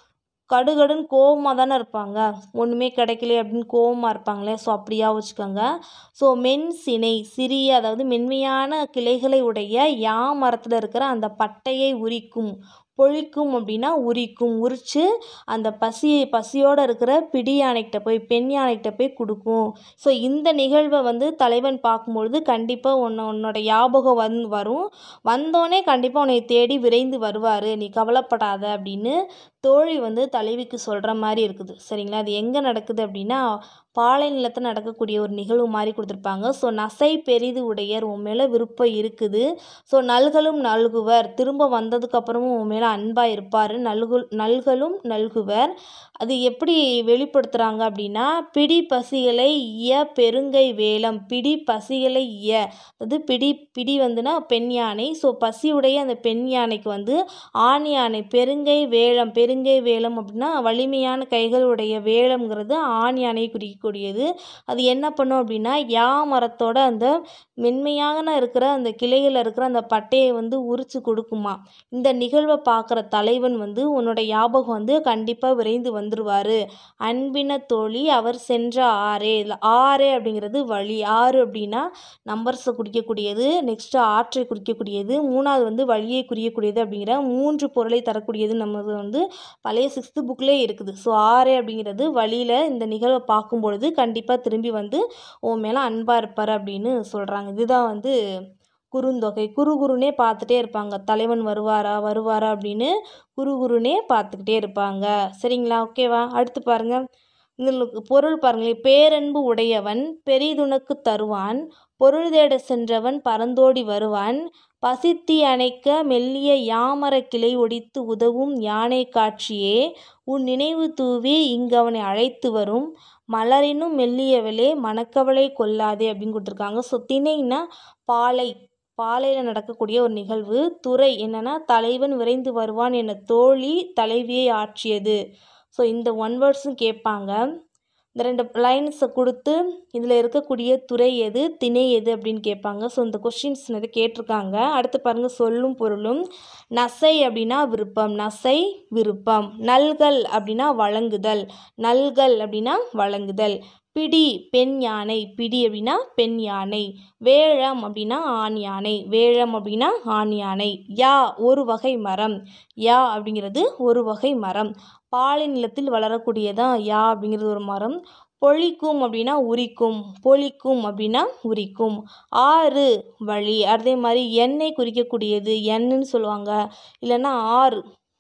கடுகடுன்னு கோவமாக தானே இருப்பாங்க ஒன்றுமே கிடைக்கல அப்படின்னு கோவமாக இருப்பாங்களே ஸோ அப்படியா வச்சுக்கோங்க ஸோ மென் சினை சிறிய அதாவது மென்மையான கிளைகளை உடைய யா மரத்தில் இருக்கிற அந்த பட்டையை உரிக்கும் பொழிக்கும் அப்படின்னா உரிக்கும் உரித்து அந்த பசி பசியோடு இருக்கிற பிடி யானைக்கிட்ட போய் பெண் யானைக்கிட்ட போய் கொடுக்கும் ஸோ இந்த நிகழ்வை வந்து தலைவன் பார்க்கும்பொழுது கண்டிப்பாக உன்னை உன்னோட ஞாபகம் வந் வரும் வந்தோடனே கண்டிப்பாக உன்னை தேடி விரைந்து வருவார் நீ கவலைப்படாத அப்படின்னு தோழி வந்து தலைவிக்கு சொல்கிற மாதிரி இருக்குது சரிங்களா அது எங்கே நடக்குது அப்படின்னா பாலை நிலத்தில் நடக்கக்கூடிய ஒரு நிகழ்வு மாதிரி கொடுத்துருப்பாங்க ஸோ நசை பெரிது உடையர் உன் மேலே விருப்பம் இருக்குது ஸோ நல்களும் நல்குவர் திரும்ப வந்ததுக்கப்புறமும் உன் மேலே அன்பாக இருப்பார் நல்கு நல்களும் நல்குவர் அது எப்படி வெளிப்படுத்துகிறாங்க அப்படின்னா பிடி பசிகளை இய பெருங்கை வேலம் பிடி பசிகளை இய அதாவது பிடி பிடி வந்துன்னா பெண் யானை ஸோ பசியுடைய அந்த பெண் யானைக்கு வந்து ஆண் யானை பெருங்கை வேலம் பெருங்கை வேலம் அப்படின்னா வலிமையான கைகளுடைய வேலம்ங்கிறது ஆண் யானையை குறிக்கக்கூடியது அது என்ன பண்ணும் அப்படின்னா யா மரத்தோட அந்த மென்மையான இருக்கிற அந்த கிளையில் இருக்கிற அந்த பட்டையை வந்து உரிச்சு கொடுக்குமா இந்த நிகழ்வை பார்க்குற தலைவன் வந்து உன்னோட ஞாபகம் வந்து கண்டிப்பாக விரைந்து வந்துடுவார் அன்பின தோழி அவர் சென்ற ஆறே இதில் ஆறே அப்படிங்கிறது வழி ஆறு அப்படின்னா நம்பர்ஸை குறிக்கக்கூடியது நெக்ஸ்ட்டு ஆற்றை குறிக்கக்கூடியது மூணாவது வந்து வழியை குறிக்கக்கூடியது அப்படிங்கிற மூன்று பொருளை தரக்கூடியது நமது வந்து பழைய சிக்ஸ்த்து புக்லேயே இருக்குது ஸோ ஆறே அப்படிங்கிறது வழியில் இந்த நிகழ்வை பார்க்கும் பொழுது கண்டிப்பாக திரும்பி வந்து உன் மேலே அன்பாக இருப்பார் அப்படின்னு சொல்கிறாங்க இதுதான் வந்து குறுந்தொகை குறு குறுனே பார்த்துட்டே இருப்பாங்க தலைவன் வருவாரா வருவாரா அப்படின்னு குறு குறுனே பார்த்துக்கிட்டே இருப்பாங்க சரிங்களா ஓகேவா அடுத்து பாருங்க இதில் பொருள் பாருங்களேன் பேரன்பு உடையவன் பெரிதுனக்கு தருவான் பொருள் தேட சென்றவன் பறந்தோடி வருவான் பசித்தி அணைக்க மெல்லிய யாமர கிளை ஒடித்து உதவும் யானை காட்சியே உன் நினைவு தூவி இங்கு அவனை அழைத்து வரும் மலரினும் மெல்லியவளே மணக்கவலை கொள்ளாதே அப்படின்னு கொடுத்துருக்காங்க ஸோ திணைன்னா பாலை பாலையில் நடக்கக்கூடிய ஒரு நிகழ்வு துறை என்னன்னா தலைவன் விரைந்து வருவான் என தோழி தலைவியை ஆற்றியது ஸோ இந்த ஒன் வேர்ட்ஸும் கேட்பாங்க இந்த ரெண்டு லைன்ஸை கொடுத்து இதில் இருக்கக்கூடிய துறை எது திணை எது அப்படின்னு கேட்பாங்க ஸோ இந்த கொஷின்ஸ் நிறைய கேட்டிருக்காங்க அடுத்து பாருங்கள் சொல்லும் பொருளும் நசை அப்படின்னா விருப்பம் நசை விருப்பம் நல்கல் அப்படின்னா வழங்குதல் நல்கல் அப்படின்னா வழங்குதல் பிடி பெண் யானை பிடி அப்படின்னா பெண் யானை வேழம் அப்படின்னா ஆண் யானை வேழம் அப்படின்னா ஆண் யானை யா ஒரு வகை மரம் யா அப்படிங்கிறது ஒரு வகை மரம் பாலை நிலத்தில் வளரக்கூடியதான் யா அப்படிங்கிறது ஒரு மரம் பொழிக்கும் அப்படின்னா உரிக்கும் பொழிக்கும் அப்படின்னா உரிக்கும் ஆறு வழி அதே மாதிரி எண்ணெய் குறிக்கக்கூடியது எண்ணுன்னு சொல்லுவாங்க இல்லைன்னா ஆறு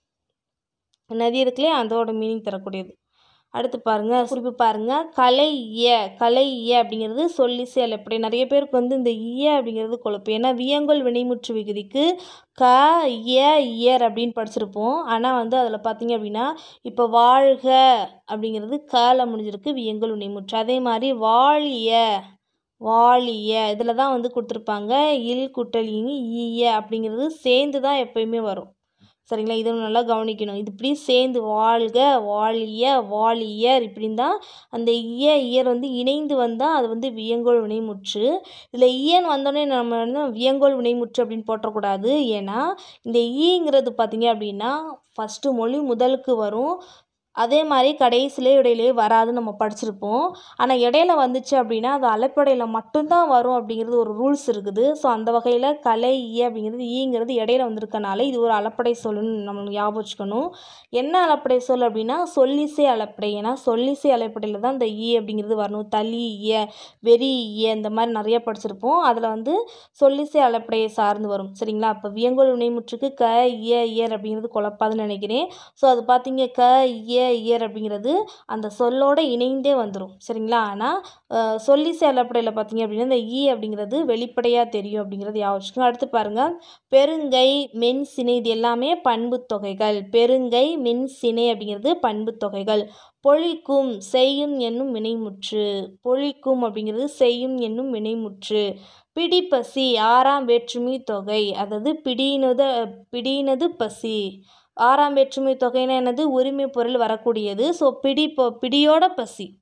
நதி இருக்குல்லையா அதோட மீனிங் தரக்கூடியது அடுத்து பாருங்க குறிப்பு பாருங்க கலை இய கலை இய அப்படிங்கிறது சொல்லி செயல் எப்படி நிறைய பேருக்கு வந்து இந்த இய அப்படிங்கிறது குழப்பம் ஏன்னா வியங்கோல் வினைமுற்று விகுதிக்கு க இய இயர் அப்படின்னு படிச்சிருப்போம் ஆனால் வந்து அதில் பார்த்தீங்க அப்படின்னா இப்போ வாழ்க அப்படிங்கிறது கல முடிஞ்சிருக்கு வியங்கோல் வினைமுற்று அதே மாதிரி வாழிய வாழிய இதில் தான் வந்து கொடுத்துருப்பாங்க இல் குட்டல் இனி ஈய அப்படிங்கிறது சேர்ந்து தான் எப்பயுமே வரும் சரிங்களா இதை நல்லா கவனிக்கணும் இது இப்படி சேர்ந்து வாழ்க வாழிய வாழியர் இப்படின்னு தான் அந்த இய இயர் வந்து இணைந்து வந்தால் அது வந்து வியங்கோல் வினைமுற்று இதில் ஈயன் வந்தோடனே நம்ம வந்து வியங்கோல் வினைமுற்று அப்படின்னு போட்டக்கூடாது ஏன்னா இந்த ஈங்கிறது பார்த்தீங்க அப்படின்னா ஃபஸ்ட்டு மொழி முதலுக்கு வரும் அதே மாதிரி கடைசியிலே இடையிலே வராது நம்ம படிச்சிருப்போம் ஆனால் இடையில வந்துச்சு அப்படின்னா அது அலைப்படையில் மட்டும்தான் வரும் அப்படிங்கிறது ஒரு ரூல்ஸ் இருக்குது ஸோ அந்த வகையில் கலை ஈ அப்படிங்கிறது ஈங்கிறது இடையில வந்திருக்கனால இது ஒரு அலப்படை சொல்லுன்னு நம்ம ஞாபகம் வச்சுக்கணும் என்ன அலப்படை சொல் அப்படின்னா சொல்லிசை அலப்படை ஏன்னா சொல்லிசை அலைப்படையில் தான் இந்த ஈ அப்படிங்கிறது வரணும் தளி ஈய வெறி ஈய இந்த மாதிரி நிறைய படிச்சிருப்போம் அதில் வந்து சொல்லிசை அலப்படையை சார்ந்து வரும் சரிங்களா அப்போ வியங்கோல் வினைமுற்றுக்கு க இய இயர் அப்படிங்கிறது குழப்பாதுன்னு நினைக்கிறேன் ஸோ அது பார்த்தீங்க க இய இயர் அப்படிங்கிறது அந்த சொல்லோட இணைந்தே வந்துடும் சரிங்களா ஆனால் சொல்லிசை அலப்படையில் பார்த்தீங்க அப்படின்னா இந்த ஈ அப்படிங்கிறது வெளிப்படையாக தெரியும் அப்படிங்கிறது ஞாபகம் வச்சுக்கோங்க அடுத்து பாருங்கள் பெருங்கை மென் சினை இது எல்லாமே பண்பு தொகைகள் பெருங்கை மென் சினை அப்படிங்கிறது பண்பு தொகைகள் பொழிக்கும் செய்யும் என்னும் வினைமுற்று பொழிக்கும் அப்படிங்கிறது செய்யும் என்னும் வினைமுற்று பிடிப்பசி ஆறாம் வேற்றுமை தொகை அதாவது பிடினது பிடினது பசி ஆறாம் வேற்றுமை தொகைனா என்னது உரிமை பொருள் வரக்கூடியது ஸோ பிடி பொ பிடியோட பசி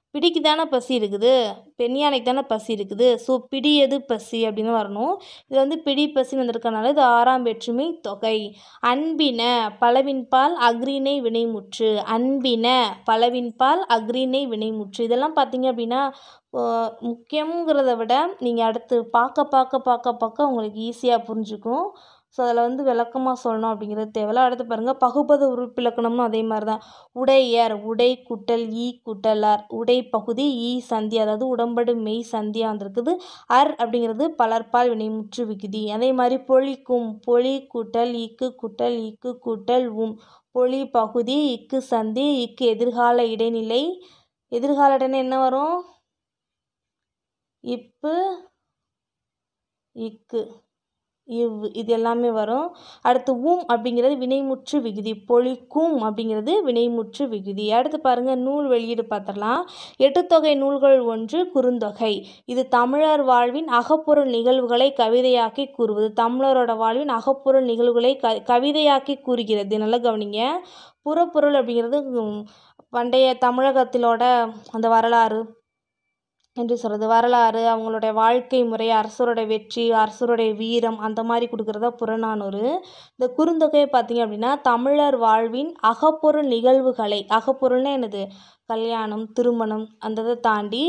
பிடிக்கு தானே பசி இருக்குது பெண் யானைக்கு தானே பசி இருக்குது ஸோ பிடி எது பசி அப்படின்னு வரணும் இதில் வந்து பிடி பசின்னு வந்திருக்கனால இது ஆறாம் வேற்றுமை தொகை அன்பின பலவின்பால் அக்ரிணை வினைமுற்று அன்பின பலவின்பால் அக்ரிணை வினைமுற்று இதெல்லாம் பார்த்தீங்க அப்படின்னா அஹ் முக்கியங்கிறத விட நீங்கள் அடுத்து பார்க்க பார்க்க பார்க்க பார்க்க உங்களுக்கு ஈஸியாக புரிஞ்சுக்கும் ஸோ அதில் வந்து விளக்கமாக சொல்லணும் அப்படிங்கிறது தேவையில்ல அடுத்து பாருங்கள் பகுபத உறுப்பிலக்கணம்னு அதே மாதிரி தான் உடையர் உடை குட்டல் ஈ குட்டலார் உடை பகுதி ஈ சந்தி அதாவது உடம்படு மெய் சந்தியாக வந்திருக்குது அர் அப்படிங்கிறது பலர்பால் வினைமுற்று விகுதி அதே மாதிரி பொழிக்கும் பொழி கூட்டல் இக்கு குட்டல் இக்கு கூட்டல் உம் பொழி பகுதி இக்கு சந்தி இக்கு எதிர்கால இடைநிலை எதிர்கால இடைநிலை என்ன வரும் இப்பு இக்கு இவ் இது எல்லாமே வரும் அடுத்து உம் அப்படிங்கிறது வினைமுற்று விகுதி பொழிக்கும் அப்படிங்கிறது வினைமுற்று விகுதி அடுத்து பாருங்கள் நூல் வெளியீடு பார்த்துடலாம் எட்டுத்தொகை நூல்கள் ஒன்று குறுந்தொகை இது தமிழர் வாழ்வின் அகப்பொருள் நிகழ்வுகளை கவிதையாக்கி கூறுவது தமிழரோட வாழ்வின் அகப்பொருள் நிகழ்வுகளை க கவிதையாக்கி கூறுகிறது நல்லா கவனிங்க புறப்பொருள் அப்படிங்கிறது உம், பண்டைய தமிழகத்திலோட அந்த வரலாறு எப்படி சொல்கிறது வரலாறு அவங்களுடைய வாழ்க்கை முறை அரசருடைய வெற்றி அரசருடைய வீரம் அந்த மாதிரி கொடுக்குறதா புறநானூறு இந்த குறுந்தொகையை பார்த்தீங்க அப்படின்னா தமிழர் வாழ்வின் அகப்பொருள் நிகழ்வுகளை அகப்பொருள்னா என்னது கல்யாணம் திருமணம் அந்த இதை தாண்டி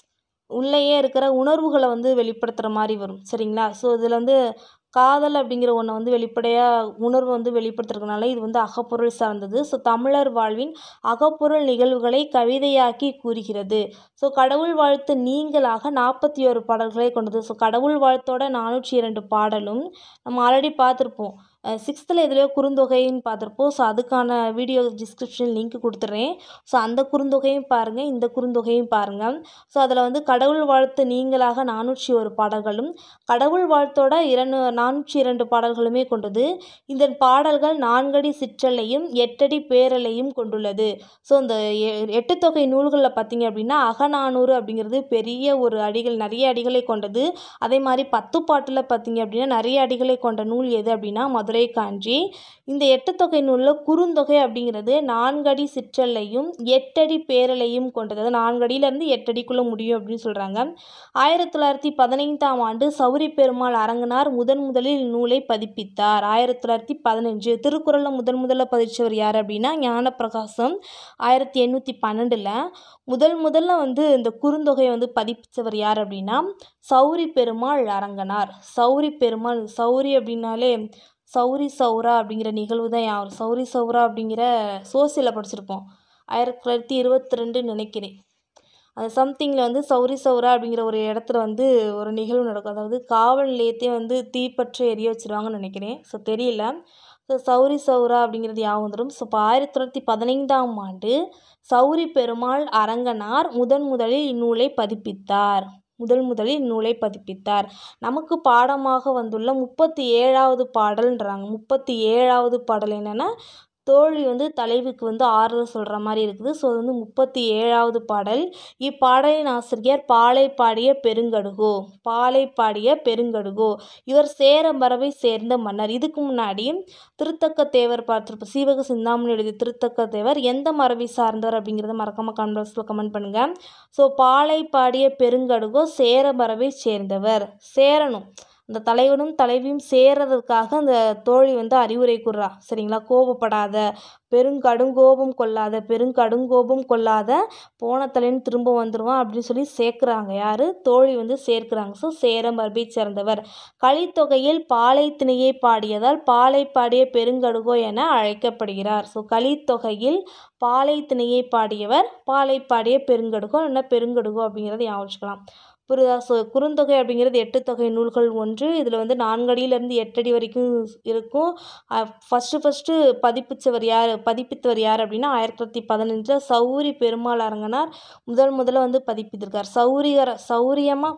உள்ளேயே இருக்கிற உணர்வுகளை வந்து வெளிப்படுத்துகிற மாதிரி வரும் சரிங்களா ஸோ இதில் வந்து காதல் அப்படிங்கிற ஒன்றை வந்து வெளிப்படையாக உணர்வு வந்து வெளிப்படுத்துறதுனால இது வந்து அகப்பொருள் சார்ந்தது ஸோ தமிழர் வாழ்வின் அகப்பொருள் நிகழ்வுகளை கவிதையாக்கி கூறுகிறது ஸோ கடவுள் வாழ்த்து நீங்களாக நாற்பத்தி ஒரு பாடல்களை கொண்டது ஸோ கடவுள் வாழ்த்தோட நானூற்றி இரண்டு பாடலும் நம்ம ஆல்ரெடி பார்த்துருப்போம் சிக்ஸ்த்தில் எதுலையோ குறுந்தொகைன்னு பார்த்துருப்போம் ஸோ அதுக்கான வீடியோ டிஸ்கிரிப்ஷன் லிங்க் கொடுத்துட்றேன் ஸோ அந்த குறுந்தொகையும் பாருங்கள் இந்த குறுந்தொகையும் பாருங்கள் ஸோ அதில் வந்து கடவுள் வாழ்த்து நீங்களாக நானூற்றி ஒரு பாடல்களும் கடவுள் வாழ்த்தோட இரண்டு நானூற்றி இரண்டு பாடல்களுமே கொண்டது இந்த பாடல்கள் நான்கடி சிற்றலையும் எட்டடி பேரலையும் கொண்டுள்ளது ஸோ இந்த எ- எட்டு தொகை நூல்களில் பார்த்தீங்க அப்படின்னா அகநானூறு அப்படிங்கிறது பெரிய ஒரு அடிகள் நிறைய அடிகளை கொண்டது அதே மாதிரி பத்து பாட்டில் பார்த்தீங்க அப்படின்னா நிறைய அடிகளை கொண்ட நூல் எது அப்படின்னா மதுரை காஞ்சி இந்த எட்டு தொகை நூலில் குறுந்தொகை அப்படிங்கிறது நான்கடி சிற்றலையும் எட்டடி பேரலையும் கொண்டது அதாவது நான்கடியிலேருந்து எட்டடிக்குள்ளே முடியும் அப்படின்னு சொல்கிறாங்க ஆயிரத்தி தொள்ளாயிரத்தி பதினைந்தாம் ஆண்டு சௌரி பெருமாள் அரங்கனார் முதன் முதலில் இந்நூலை பதிப்பித்தார் ஆயிரத்தி தொள்ளாயிரத்தி பதினஞ்சு திருக்குறளில் முதன் முதல்ல பதிச்சவர் யார் அப்படின்னா ஞானப்பிரகாசம் ஆயிரத்தி எண்ணூற்றி பன்னெண்டில் முதல் முதல்ல வந்து இந்த குறுந்தொகையை வந்து பதிப்பிச்சவர் யார் அப்படின்னா சௌரி பெருமாள் அரங்கனார் சௌரி பெருமாள் சௌரி அப்படின்னாலே சௌரி சௌரா அப்படிங்கிற நிகழ்வு தான் ஞாபகம் சௌரி சௌரா அப்படிங்கிற சோசியலில் படிச்சிருப்போம் ஆயிரத்தி தொள்ளாயிரத்தி இருபத்தி ரெண்டுன்னு நினைக்கிறேன் அது சம்திங்கில் வந்து சௌரி சௌரா அப்படிங்கிற ஒரு இடத்துல வந்து ஒரு நிகழ்வு நடக்கும் அதாவது காவல் நிலையத்தையே வந்து தீப்பற்ற எரிய வச்சிருவாங்கன்னு நினைக்கிறேன் ஸோ தெரியல ஸோ சௌரி சௌரா அப்படிங்கிறது ஞாபகம் வந்துடும் ஸோ இப்போ ஆயிரத்தி தொள்ளாயிரத்தி பதினைந்தாம் ஆண்டு சௌரி பெருமாள் அரங்கனார் முதன் முதலில் இந்நூலை பதிப்பித்தார் முதல் முதலில் இந்நூலை பதிப்பித்தார் நமக்கு பாடமாக வந்துள்ள முப்பத்தி ஏழாவது பாடல்ன்றாங்க முப்பத்தி ஏழாவது பாடல் என்னென்னா தோழி வந்து தலைவிக்கு வந்து ஆறுதல் சொல்கிற மாதிரி இருக்குது ஸோ அது வந்து முப்பத்தி ஏழாவது பாடல் இப்பாடலின் ஆசிரியர் பாலை பாடிய பெருங்கடுகோ பாலை பாடிய பெருங்கடுகோ இவர் சேரமரபை சேர்ந்த மன்னர் இதுக்கு முன்னாடி திருத்தக்க தேவர் பார்த்துருப்போம் சீவக சிந்தாமணி எழுதிய திருத்தக்க தேவர் எந்த மரபை சார்ந்தவர் அப்படிங்கிறத மறக்காம கமெண்ட் பாக்ஸில் கமெண்ட் பண்ணுங்கள் ஸோ பாலை பாடிய பெருங்கடுகோ சேர மரபை சேர்ந்தவர் சேரணும் அந்த தலைவனும் தலைவியும் சேர்றதுக்காக அந்த தோழி வந்து அறிவுரை கூறுறா சரிங்களா கோபப்படாத பெருங்கடுங்கோபம் கொள்ளாத பெருங்கடுங்கோபம் கொள்ளாத போன தலைவன் திரும்ப வந்துடுவான் அப்படின்னு சொல்லி சேர்க்குறாங்க யார் தோழி வந்து சேர்க்குறாங்க ஸோ சேர மரபை சேர்ந்தவர் கலித்தொகையில் பாலை திணையை பாடியதால் பாலை பாடிய பெருங்கடுகோ என அழைக்கப்படுகிறார் ஸோ கலித்தொகையில் பாலை திணையை பாடியவர் பாலை பாடிய பெருங்கடுகோ இல்லைன்னா பெருங்கடுகோ அப்படிங்கிறத ஞாபகம் வச்சுக்கலாம் புரியுதா ஸோ குறுந்தொகை அப்படிங்கிறது எட்டு தொகை நூல்கள் ஒன்று இதில் வந்து நான்கடியிலேருந்து எட்டடி வரைக்கும் இருக்கும் ஃபஸ்ட்டு ஃபஸ்ட்டு பதிப்பிச்சவர் யார் பதிப்பித்தவர் யார் அப்படின்னா ஆயிரத்தி தொள்ளாயிரத்தி பதினஞ்சில் சௌரி பெருமாள் அரங்கனார் முதல் முதல்ல வந்து பதிப்பித்திருக்கார் சௌரியர சௌரியமாக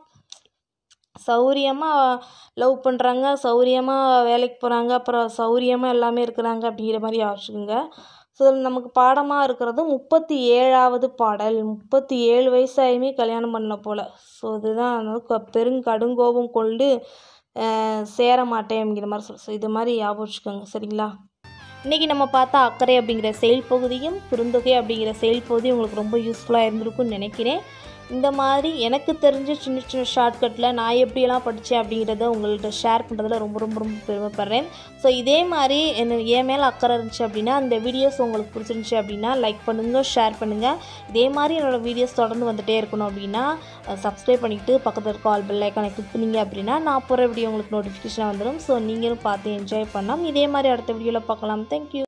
சௌரியமாக லவ் பண்ணுறாங்க சௌரியமாக வேலைக்கு போகிறாங்க அப்புறம் சௌரியமாக எல்லாமே இருக்கிறாங்க அப்படிங்கிற மாதிரி யோசிச்சுக்கோங்க ஸோ நமக்கு பாடமாக இருக்கிறது முப்பத்தி ஏழாவது பாடல் முப்பத்தி ஏழு வயசாயுமே கல்யாணம் பண்ண போல் ஸோ இதுதான் வந்து க- பெருங்கடுங்கோபம் கொண்டு அஹ், சேர மாட்டேன் அப்படிங்கிற மாதிரி சொல் ஸோ இது மாதிரி ஞாபகம் வச்சுக்கோங்க சரிங்களா இன்றைக்கி நம்ம பார்த்தா அக்கறை அப்படிங்கிற செயல் பகுதியும் குறுந்தொகை அப்படிங்கிற செயல் பகுதியும் உங்களுக்கு ரொம்ப யூஸ்ஃபுல்லாக இருந்திருக்கும்னு நினைக்கிறேன் இந்த மாதிரி எனக்கு தெரிஞ்ச சின்ன சின்ன ஷார்ட்கட்டில் நான் எப்படியெல்லாம் படித்தேன் அப்படிங்கிறத உங்கள்கிட்ட ஷேர் பண்ணுறதுல ரொம்ப ரொம்ப ரொம்ப பெருமைப்படுறேன் ஸோ இதே மாதிரி என்ன என் மேலே அக்கறை இருந்துச்சு அப்படின்னா இந்த வீடியோஸ் உங்களுக்கு பிடிச்சிருந்துச்சி அப்படின்னா லைக் பண்ணுங்கள் ஷேர் பண்ணுங்கள் இதே மாதிரி என்னோடய வீடியோஸ் தொடர்ந்து வந்துகிட்டே இருக்கணும் அப்படின்னா சப்ஸ்கிரைப் பண்ணிவிட்டு பக்கத்தில் இருக்க ஆல் பெல் ஐக்கானை கிளிக் பண்ணிங்க அப்படின்னா நான் போகிற வீடியோ உங்களுக்கு நோட்டிஃபிகேஷன் வந்துடும் ஸோ நீங்களும் பார்த்து என்ஜாய் பண்ணலாம் இதே மாதிரி அடுத்த வீடியோவில் பார்க்கலாம் தேங்க்யூ